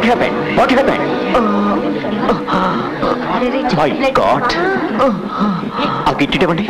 Happen what happen my god ఆ గిట్టి ఇవ్వండి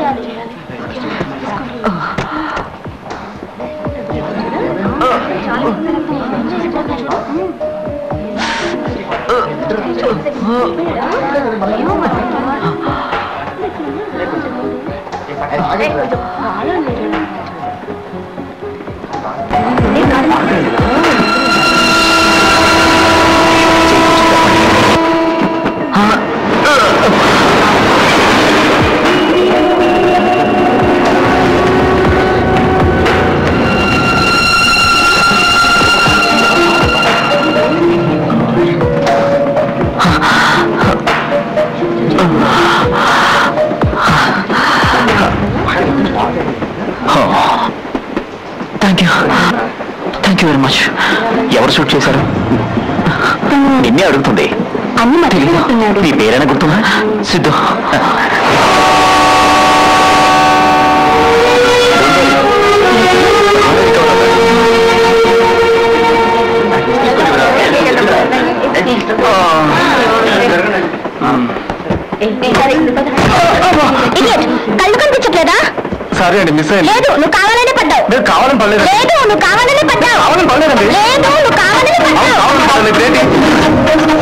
thank you thank you very much ఎవరు షూట్ చేశారు నిన్నే అడుగుతుంది అన్ని తెలీదు మర్చిపోతున్నాడు నీ పేరైనా గుర్తుందా సిద్ధు Idiot, కళ్ళు కనిపించట్లేదా సారీ అండి మిస్ అయింది లేదు నువ్వు కావాలనే పడ్డావు నేను కావాలని పడలేదు లేదు నువ్వు కావాలనే పడ్డావు కావాలని పడలేదండి లేదు నువ్వు కావాలనే పడ్డావు కావాలని పడలేదు ఏంటి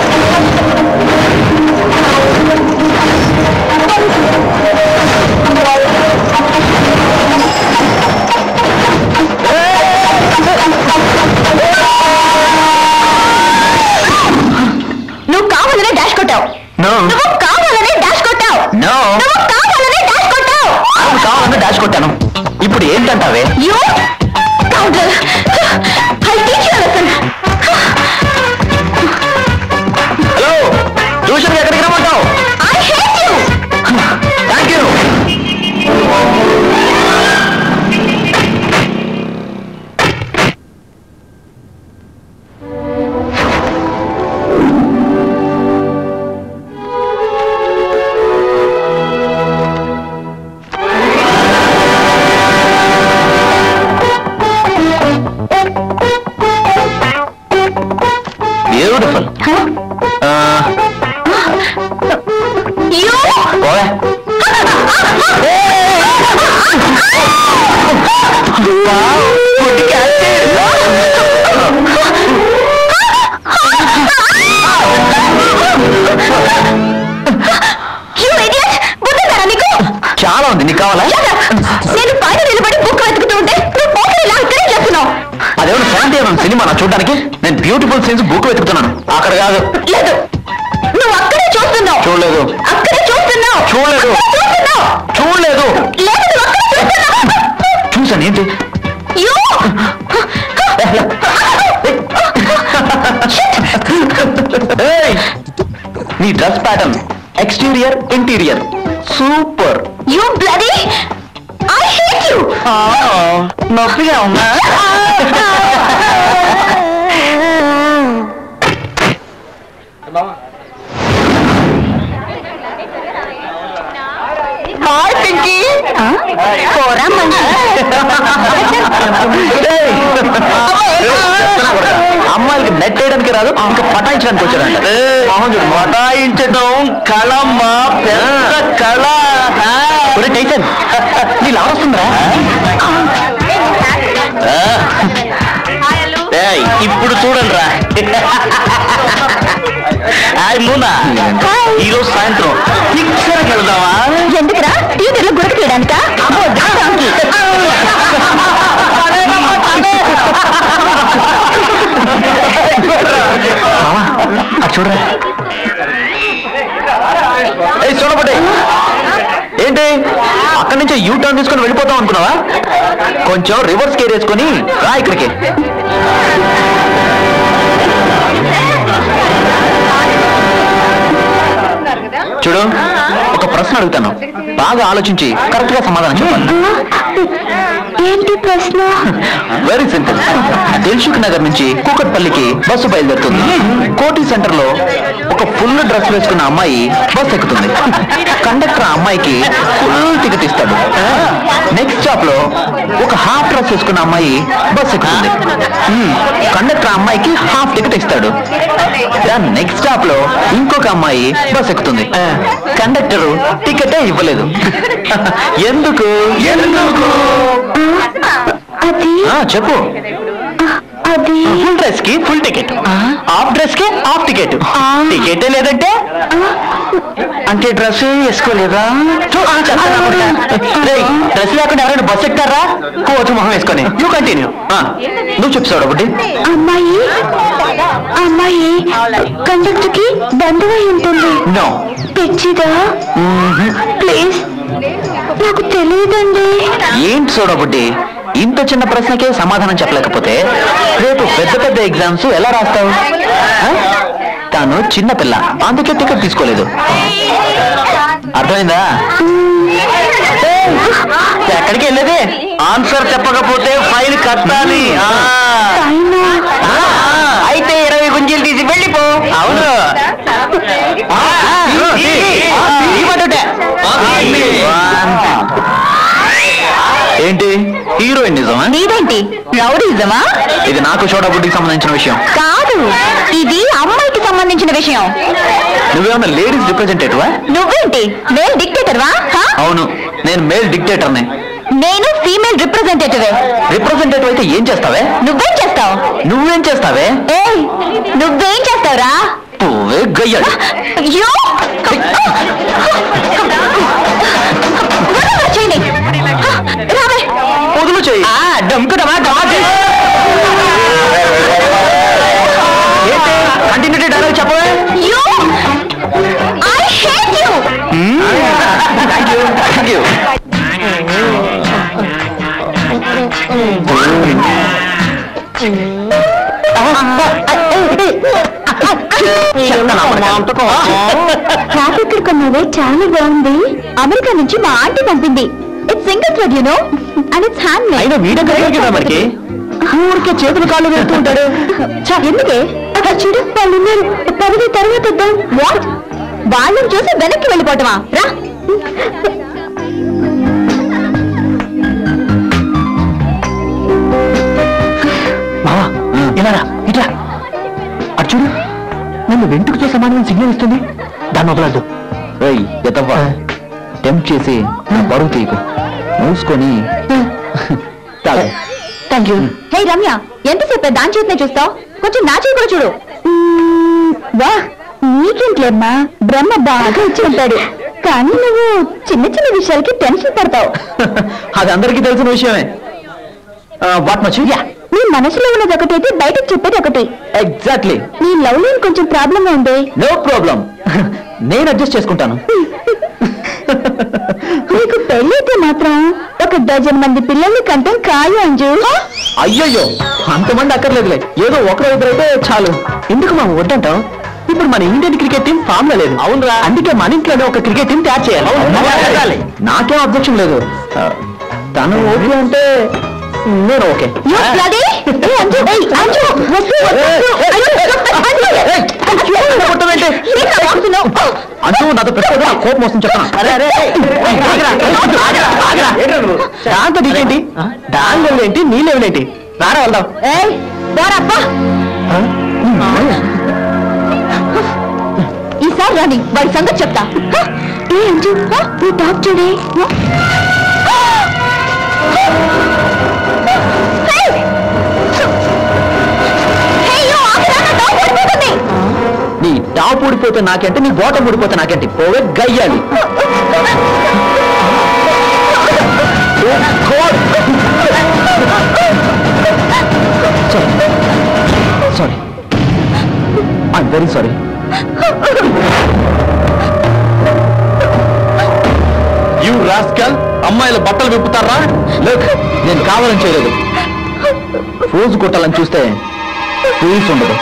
నువ్వు కావాలనే డాష్ కొట్టావు నో నువ్వు కావాలనే డాష్ కొట్టావు నో నువ్వు కావాలనే డాష్ కొట్టావు అవును కావాలని డాష్ కొట్టాను ఇప్పుడు ఏంటంటావే you counter I teach you lesson hello tuition ఎక్కడికి రమ్మంటావు I hate you thank you beautiful you పోయే యూ ఇడియట్ బుద్ధుందా నీకు చాలా ఉంది నీకు కావాలా Shut up. నేను బయట నిలబడి బుక్ వెతుకుతూ ఉంటే నువ్వు పోకరి ఇలా ఇక్కడే చేస్తున్నావు అదేమన్నా శాంతి ఏమన్నా సినిమా నా చూడడానికి నేను బ్యూటిఫుల్ సీన్స్ బుక్ వెతుకుతున్నాను అక్కడ కాదు లేదు నువ్వు అక్కడే చూస్తున్నావు చూడలేదు అక్కడే చూస్తున్నావు చూడలేదు. అక్కడే చూస్తున్నావు చూడలేదు లేదు నువ్వు అక్కడే చూస్తున్నావు చూసాను ఏంటి యూ ఏయ్! నీ dress pattern exterior interior super you bloody I hate you నొప్పిగా ఉన్నా హాయ్ పింకీ పోరా మంచి అమ్మాయిలకి నెట్ వేయడానికి రాదు ఇంకా పటాయించడానికి వచ్చారంట మొహం చూడు పటాయించడం కళమ్మా పెద్ద కళ ఒరే టైసన్ నీ లాభ వస్తుందా ఏయ్, ఇప్పుడు చూడండి రా హాయ్ మూనా ఈ రోజు సాయంత్రం పిక్చర్ వెళ్దామా ఎందుకురా థియేటర్లో గురక తీయడానికా అబ్బో, దానికి. మావా అటు చూడరా ఏయ్ చూడబట్టే ఏంటి అక్కడి నుంచి యూ టర్న్ తీసుకొని వెళ్ళిపోతాం అనుకున్నావా కొంచెం రివర్స్ కేర్ వేసుకొని రా ఇక్కడికి చూడు ఒక ప్రశ్న అడుగుతాను బాగా ఆలోచించి కరెక్ట్ గా సమాధానం చెప్పాలి ఏంటి ప్రశ్న వెరీ సింపుల్ దిల్సుఖ్ నగర్ నుంచి కూకట్పల్లికి బస్సు బయలుదేరుతుంది కోటి సెంటర్ లో ఒక ఫుల్ డ్రెస్ వేసుకున్న అమ్మాయి బస్ ఎక్కుతుంది కండక్టర్ ఆ అమ్మాయికి ఫుల్ టికెట్ ఇస్తాడు నెక్స్ట్ స్టాప్ లో ఒక హాఫ్ డ్రెస్ వేసుకున్న అమ్మాయి బస్ ఎక్కుతుంది కండక్టర్ ఆ అమ్మాయికి హాఫ్ టికెట్ ఇస్తాడు దాని నెక్స్ట్ స్టాప్ లో ఇంకొక అమ్మాయి బస్ ఎక్కుతుంది కండక్టర్ టికెటే ఇవ్వలేదు ఎందుకు ఎందుకు అది ఆ, చెప్పు అది ఫుల్ డ్రెస్ కి ఫుల్ టికెట్ హాఫ్ డ్రెస్ కి హాఫ్ టికెట్ టికెటే లేదంటే అంటే డ్రెస్ వేసుకోలేదా డ్రెస్ లేకుండా ఎవరైనా బస్ ఎక్కుతారా కోచు మొహం వేసుకొని యూ కంటిన్యూ నువ్వు చెప్తావు ఒకటి అమ్మాయి అమ్మాయి కండక్టర్ కి బంధువై ఉంటుంది నో పిచ్చిదా ప్లీజ్ నాకు తెలియదండి ఏంటి చూడబుడ్డి ఇంత చిన్న ప్రశ్నకే సమాధానం చెప్పలేకపోతే రేపు పెద్ద పెద్ద ఎగ్జామ్స్ ఎలా రాస్తావు ఆ? తాను చిన్న పిల్ల అందుకే టికెట్ తీసుకోలేదు అర్థమైందా ఎక్కడికి వెళ్ళేది ఆన్సర్ చెప్పకపోతే ఫైల్ కట్టాలి ఆ. అయినా ఆ, అయితే ఇరవై గుంజీలు తీసి వెళ్ళిపో అవును ఆ, ఈ, ఈ, ఈ పట్టుటే. ఏంటి హీరోయిన్ నిజమా నీదేంటి రౌడీజమా ఇది నాకు చూడబుడ్డికి సంబంధించిన విషయం కాదు ఇది అమ్మాయికి సంబంధించిన విషయం నువ్వేమన్నా లేడీస్ రిప్రజెంటేటివా నువ్వేంటి మేల్ డిక్టేటర్వా అవును నేను మేల్ డిక్టేటర్ని నేను ఫీమేల్ రిప్రజెంటేటివ్ రిప్రజెంటేటివ్ అయితే ఏం చేస్తావే నువ్వేం చేస్తావు నువ్వేం చేస్తావే ఏ నువ్వేం చేస్తావురా పువ్వే గయ్యాడు అయ్యో వదలరా చేయండి రావే వదులు చెయ్యి డమ్కుడమా కంటిన్యూటీ డైలాగ్ చెప్పవే you I hate you thank you thank you traffic కొన్నవే చాలా బాగుంది అమెరికా నుంచి మా ఆంటీ పంపింది it's single thread you know and it's handmade అయినా వీడియో కదా మనకి ఊరికే చేతులు కాళ్ళు వేస్తూ ఉంటాడు ఛ, ఎందుకే అక్కడ చూడు వాళ్ళు ఉన్నారు పదవి తర్వాత వద్దాం వాట్ వాళ్ళని చూసి వెనక్కి వెళ్ళిపోవటమా రా బావా ఇలా రా ఇట్లా అటు చూడు నన్ను వెంటుకు సమానం సిగ్నల్ ఇస్తుంది దాన్ని వదలద్దు ఏయ్ ఎతవ్వా టెంప్ట్ చేసి నా బరువు తీయకు మూసుకొని తాగు. థ్యాంక్ యూ హే రమ్య ఎంతసేపు దాని చేతినే చూస్తావు కొంచెం నా చేతి కూడా చూడు వా నీకేంట్లేమ్మా బ్రహ్మ బాగా ఇచ్చి ఉంటాడు కానీ నువ్వు చిన్న చిన్న విషయాలకి టెన్షన్ పడతావు అది అందరికీ తెలిసిన విషయమే వాట్ మచ్ యా నీ మనసులో ఉన్నది ఒకటైతే బయటకు చెప్పేది ఒకటి ఎగ్జాక్ట్లీ నీ లవ్ లైన్ కొంచెం ప్రాబ్లం ఉంది నో ప్రాబ్లం నేను అడ్జస్ట్ చేసుకుంటాను నీకు పెళ్ళైతే మాత్రం ఒక డజన్ మంది పిల్లల్ని కంటాం ఖాయం అంజు అయ్యయ్యో అంతమంది అక్కర్లేదులే ఏదో ఒకరు ఇద్దరైతే చాలు ఎందుకు మనం వద్దంటాం ఇప్పుడు మన ఇండియన్ క్రికెట్ టీం ఫామ్ లో లేదు అవునరా అందుకే మన ఇంట్లోనే ఒక క్రికెట్ టీం తయారు చేయాలి నాకేం అబ్జెక్షన్ లేదు ఆ, తను ఓకే అంటే నేను okay You bloody! Hey, Anju, hey, Anju, వద్దు, వద్దు, వద్దు. Anju, Anju, Anju. కొట్టవేంటి? ఏంటా వాగుతున్నావ్? అంటూ నాతో పెట్టుకోవడం నాకు కోపం వస్తుంది చెప్తాను దాంతో నీకేంటి దాని లెవెల్ ఏంటి నీ లెవెల్ ఏంటి రారా వెళ్దాం ఏయ్, పోరబ్బా. ఈసారి రాని వాడి సంగతి చెప్తా హ? ఏ అంజు హ? నీ టాప్ చూడే హ? Hey! Hey, you ఆపరా, నా టాప్ ఊడిపోతుంది. నీ టాప్ ఊడిపోతే నాకేంటి నీ బాటం ఊడిపోతే నాకేంటి పోవే గయ్యాలి sorry I'm very sorry you rascal అమ్మాయిల బట్టలు విప్పుతారా లుక్ నేను కావాలని చేయలేదు ఫోజు కొట్టాలని చూస్తే ఫీల్స్ ఉండదు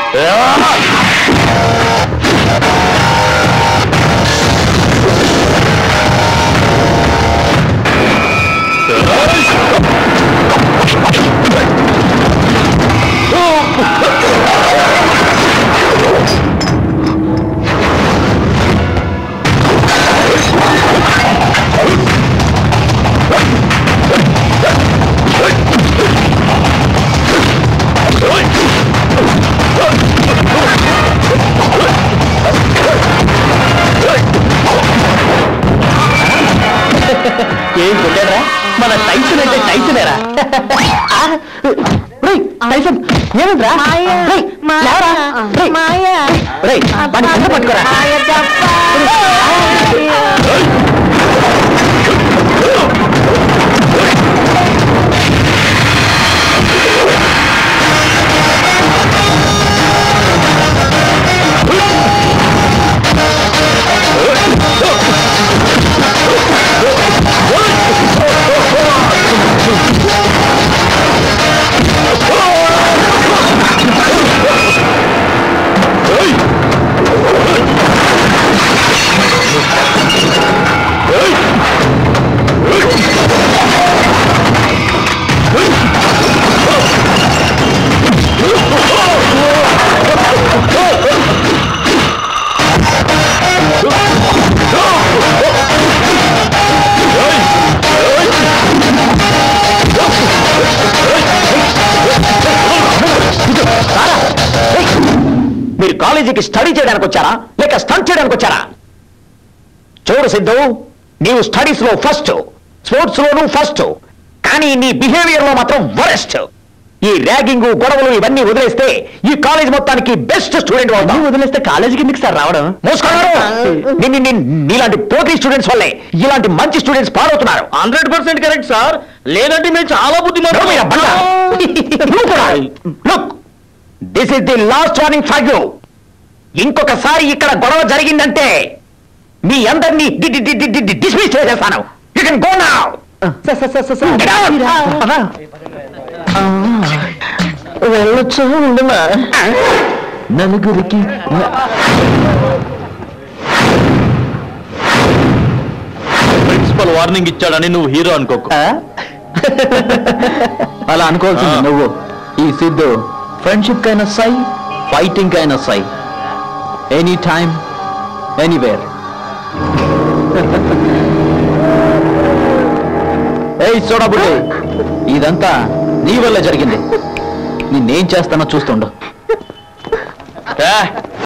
Oi! ఏమైందిరా రేయ్, లేవరా. రేయ్, రేయ్, వాడిని కింద పట్టుకోరా మీరు కాలేజీకి స్టడీ చేయడానికి వచ్చారా లేక స్టంట్ చేయడానికి వచ్చారా చూడు సిద్ధు నీవు స్టడీస్ లో ఫస్ట్ స్పోర్ట్స్ లోను ఫస్ట్ కానీ నీ బిహేవియర్ లో మాత్రం వరెస్ట్ ఈ ర్యాగింగ్ గొడవలు ఇవన్నీ వదిలేస్తే ఈ కాలేజ్ మొత్తానికి బెస్ట్ స్టూడెంట్ వదిలేస్తే కాలేజీకి ఎందుకు సార్ రావడం నీలాంటి పోటీ స్టూడెంట్స్ వల్లే ఇలాంటి మంచి స్టూడెంట్స్ పాడవుతున్నారు హండ్రెడ్ పర్సెంట్ కరెక్ట్ సార్ లేదంటే మేము చాలా look this is the last warning for you ఇంకొకసారి ఇక్కడ గొడవ జరిగిందంటే మీ అందరినీ డిస్మిస్ చేసేస్తాను యూ కెన్ గో నౌ వెళ్ళొచ్చు ఉండమా నలుగురికి ప్రిన్సిపల్ వార్నింగ్ ఇచ్చాడని నువ్వు హీరో అనుకోకు అలా అనుకోవాల్సింది ఆ. నువ్వు ఈ సిద్ధు ఫ్రెండ్షిప్ కైనా సై ఫైటింగ్ కైనా సై ఎనీ టైమ్ ఎనీవేర్ ఏయ్ చూడబుడ్డి ఇదంతా నీ వల్ల జరిగింది నిన్నేం చేస్తానో చూస్తుండు ఏ,